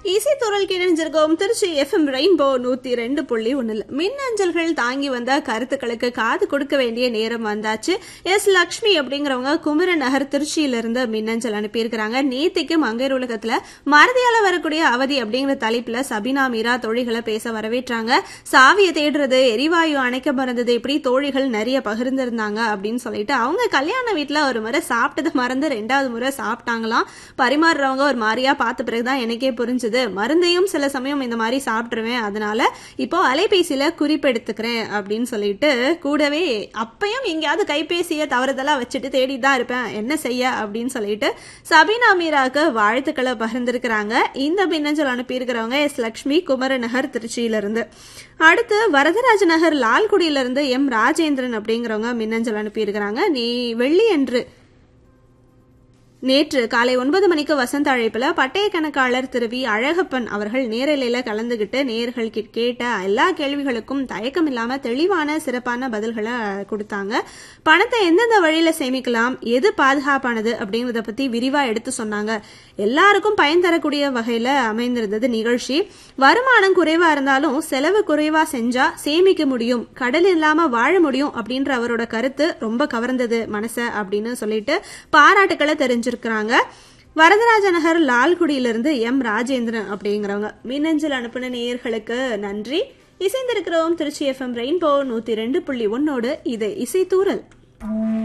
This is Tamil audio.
இசைத்துறல் கிழிஞ்சிருக்கோம் திருச்சி எஃப்எம் ரெயின்போ நூத்தி ரெண்டு புள்ளி ஒண்ணுல மின்னஞ்சல்கள் தாங்கி வந்த கருத்துக்களுக்கு காது கொடுக்க வேண்டிய நேரம் வந்தாச்சு எஸ் லக்ஷ்மி அப்படிங்கிறவங்க குமர நகர் திருச்சியில இருந்து மின்னஞ்சல் அனுப்பியிருக்கிறாங்க நேத்திக்கு மங்கையர் உலகத்துல மறதியால வரக்கூடிய அவதி அப்படிங்கிற தலைப்புல சபினா மீரா தோழிகளை பேச வரவேற்றாங்க சாவியை தேடுறது எரிவாயு அணைக்க மறந்தது இப்படி தோழிகள் நிறைய பகிர்ந்திருந்தாங்க அப்படின்னு சொல்லிட்டு அவங்க கல்யாண வீட்டுல ஒரு முறை சாப்பிட்டது மறந்து ரெண்டாவது முறை சாப்பிட்டாங்களாம் பரிமாறுறவங்க ஒரு மாதிரியா பார்த்த பிறகுதான் எனக்கே புரிஞ்சுது மருந்தையும் சில சமயம் இந்த மாதிரி சாப்பிட்டுருவேன் அதனால இப்போ அலைபேசியில குறிப்பெடுத்துக்கிறேன் அப்படின்னு சொல்லிட்டு கூடவே அப்பயும் எங்கேயாவது கைபேசியை தவறுதலா வச்சுட்டு தேடி தான் இருப்பேன் என்ன செய்ய அப்படின்னு சொல்லிட்டு சபீனா மீராக்கு வாழ்த்துக்களை பகிர்ந்திருக்கிறாங்க இந்த மின்னஞ்சல் அனுப்பியிருக்கிறவங்க எஸ் லக்ஷ்மி குமரநகர் திருச்சியில இருந்து அடுத்து வரதராஜ நகர் லால்குடியில இருந்து எம் ராஜேந்திரன் அப்படிங்கிறவங்க மின்னஞ்சல் அனுப்பியிருக்கிறாங்க நீ வெள்ளி என்று நேற்று காலை ஒன்பது மணிக்கு வசந்த அழைப்புல பட்டய கணக்காளர் திரு வி அழகப்பன் அவர்கள் நேரலையில கலந்துகிட்டு நேர்கள் கேட்ட எல்லா கேள்விகளுக்கும் தயக்கம் இல்லாம தெளிவான சிறப்பான பதில்களை கொடுத்தாங்க பணத்தை எந்தெந்த வழியில சேமிக்கலாம் எது பாதுகாப்பானது அப்படிங்கறத பத்தி விரிவா எடுத்து சொன்னாங்க எல்லாருக்கும் பயன் தரக்கூடிய வகையில அமைந்திருந்தது நிகழ்ச்சி வருமானம் குறைவா இருந்தாலும் செலவு குறைவா செஞ்சா சேமிக்க முடியும் கடன் இல்லாம வாழ முடியும் அப்படின்ற அவரோட கருத்து ரொம்ப கவர்ந்தது மனச அப்படின்னு சொல்லிட்டு பாராட்டுக்களை தெரிஞ்சிருக்கிறாங்க வரதராஜ நகர் லால்குடியிலிருந்து எம் ராஜேந்திரன் அப்படிங்கிறவங்க மின்னஞ்சல் அனுப்பின நேயர்களுக்கு நன்றி இசைந்திருக்கிறோம் திருச்சி எஃப்எம் ரெயின்போ நூத்தி ரெண்டு புள்ளி ஒன்னோடு இது இசைத்தூரல்